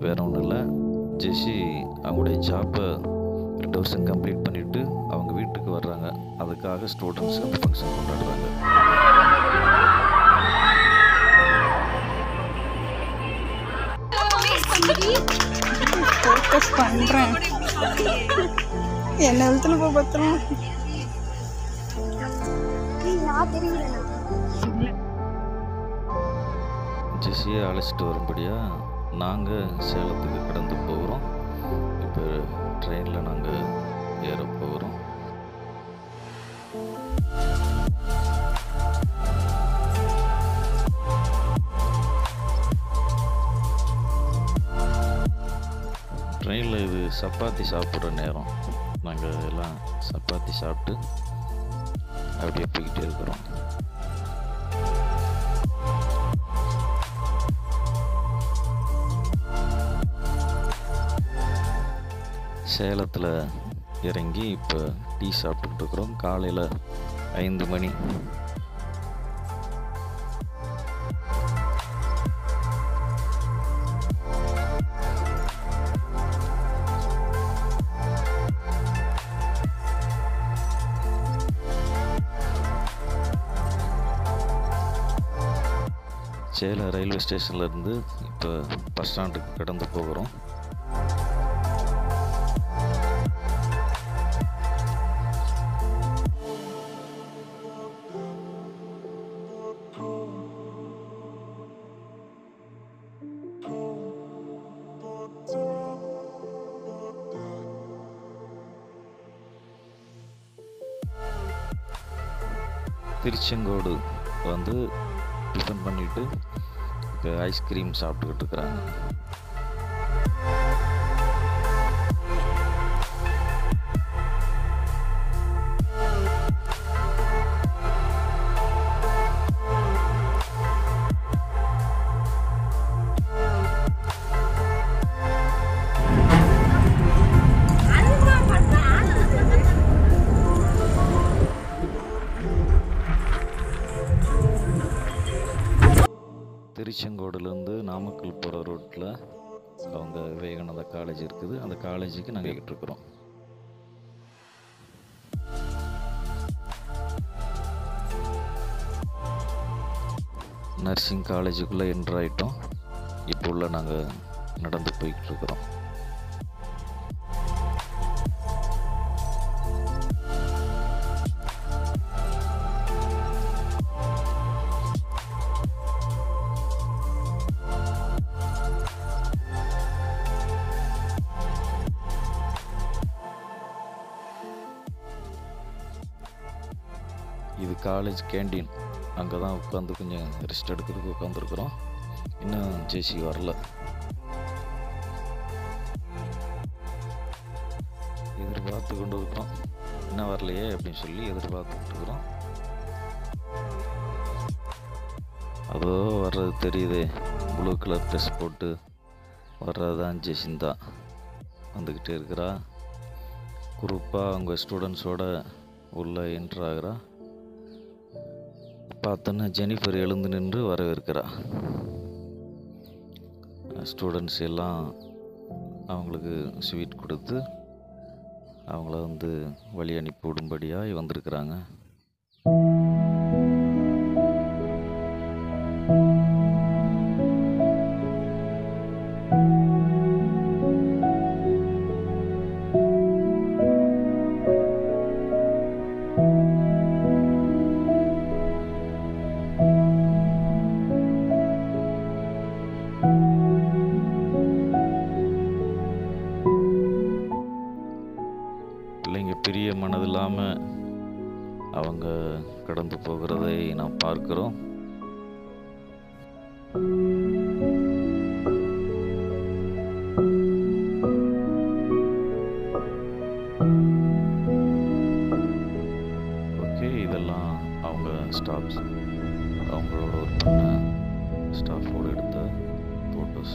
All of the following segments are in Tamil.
வேற ஒன்றும் இல்லை ஜெஷி அவங்களுடைய ஜாப்பை ரெண்டு வருஷம் கம்ப்ளீட் பண்ணிவிட்டு அவங்க வீட்டுக்கு வர்றாங்க அதுக்காக ஸ்டூடெண்ட்ஸ் அந்த ஃபங்க்ஷன் கொண்டாடுறாங்க ஃபோக்கஸ் பண்ணுறேன் என்ன எழுத்துல போ பத்திரம் ஜெஸியை அழைச்சிட்டு வரும்படியாக நாங்கள் சேலத்துக்கு கடந்து போகிறோம் இப்போ ட்ரெயினில் நாங்கள் ஏற போகிறோம் ட்ரெயினில் இது சப்பாத்தி சாப்பிட்ற நேரம் நாங்கள் எல்லாம் சப்பாத்தி சாப்பிட்டு அப்படியே போய்கிட்டே இருக்கிறோம் சேலத்தில் இறங்கி இப்போ டீ சாப்பிட்டுக்கிட்டு இருக்கிறோம் காலையில் ஐந்து மணி சேலம் ரயில்வே ஸ்டேஷன்லேருந்து இப்போ பஸ் ஸ்டாண்டுக்கு கடந்து போகிறோம் திருச்செங்கோடு வந்து டிஃபன் பண்ணிவிட்டு இப்போ ஐஸ்கிரீம் சாப்பிட்டுக்கிட்டு இருக்கிறாங்க திருச்செங்கோடுலேருந்து நாமக்கல் போகிற ரோட்டில் அவங்க விவேகானந்தா காலேஜ் இருக்குது அந்த காலேஜுக்கு நாங்கள் போய்கிட்டு இருக்கிறோம் நர்சிங் காலேஜுக்குள்ளே என்ட்ரு ஆகிட்டோம் இப்போ உள்ள நாங்கள் நடந்து போய்கிட்டு இருக்கிறோம் இது காலேஜ் கேண்டீன் அங்கே தான் உட்காந்து கொஞ்சம் ரெஸ்ட் எடுக்கிறதுக்கு உட்காந்துருக்குறோம் இன்னும் ஜேசி வரல எதிர்பார்த்து கொண்டு இருக்கிறோம் இன்னும் வரலையே அப்படின்னு சொல்லி எதிர்பார்த்துக்கிட்டு இருக்கிறோம் அதோ வர்றது தெரியுதே ப்ளூ கலர் ட்ரெஸ் போட்டு வர்றது தான் ஜெசிந்தா வந்துக்கிட்டே இருக்கிறா குரூப்பாக அவங்க ஸ்டூடெண்ட்ஸோட உள்ளே என்ட்ரு ஆகிறா பார்த்தோன்னா ஜெனிஃபர் எழுந்து நின்று வரவேற்கிறா ஸ்டூடெண்ட்ஸ் எல்லாம் அவங்களுக்கு ஸ்வீட் கொடுத்து அவங்கள வந்து வழி அனுப்பி விடும்படியாக வந்திருக்கிறாங்க பிள்ளைங்க பெரிய மனதில்லாமல் அவங்க கடந்து போகிறதை நாம் பார்க்கிறோம் ஓகே இதெல்லாம் அவங்க ஸ்டாஃப்ஸ் அவங்களோட ஒர்க் பண்ண ஸ்டாஃபோடு எடுத்த ஃபோட்டோஸ்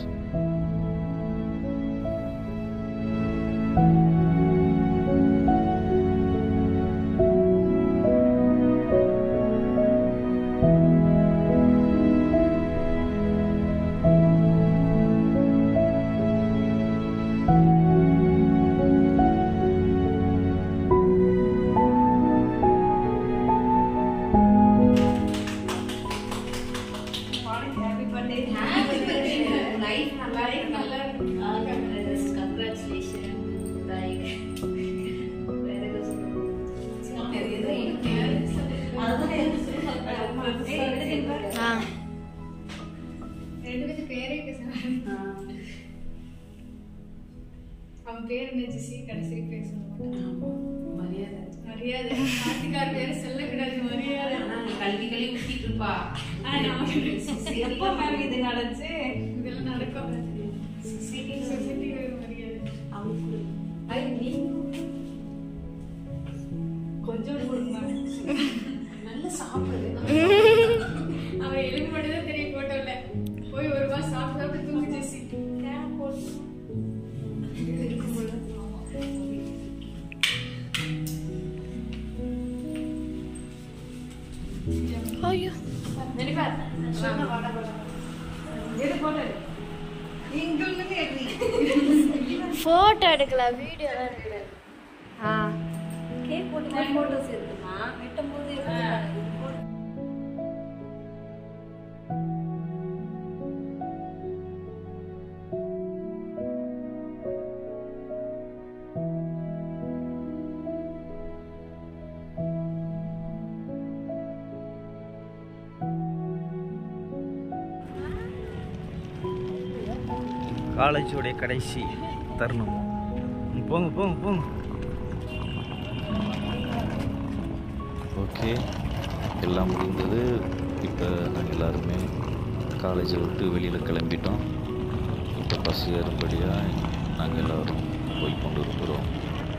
அவன் பேர் என்ன ஜெசி கடைசி பேர் சொல்ல மாட்டான் ஆமா, மரியாதை மரியாதை ஆட்டுக்கார் பேர் சொல்லக்கூடாது மரியாதை ஆனா நீ கல்வி கல்வி ஊத்திட்டு இருப்பா ஆ, நான் சிசி, எப்போ மேம் இது நடந்துச்சு இதெல்லாம் நடக்கும் சிசி, சொசைட்டி மரியாதை அவங்க ஐ நீ கொஞ்சம் கொடுங்க நல்லா சாப்பிடுது அவன் எலும்பு மட்டும் தான் தெரியும் போட்டோல போய் ஒரு மாசம் சாப்பிட்டு சாப்பிட்டு தூங்கு ஜெசி போட்டோ எடுக்கலாம் வீடியோ தான் எடுக்கிறேன் கேக் போட்டு போட்டோஸ் எடுத்துமா வெட்டும் போது எடுத்துக்கலாம். காலேஜோடைய கடைசி தருணம் ம், போங்க போங்க போங்க ஓகே எல்லாம் முடிந்தது இப்போ நாங்கள் எல்லாருமே காலேஜை விட்டு வெளியில் கிளம்பிட்டோம் இப்போ பஸ் ஏறும்படியாக நாங்கள் எல்லோரும் போய் கொண்டு இருக்கிறோம்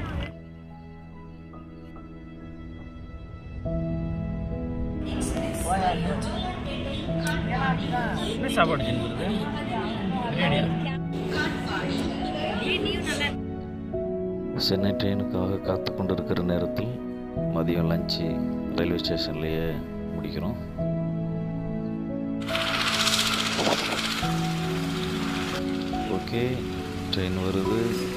என்ன சாப்பாடு செஞ்சுருது பிரியாணியா சென்னை ட்ரெயினுக்காக காத்து கொண்டு இருக்கிற நேரத்தில் மதியம் லஞ்சு ரயில்வே ஸ்டேஷன்லேயே முடிக்கிறோம் ஓகே ட்ரெயின் வருது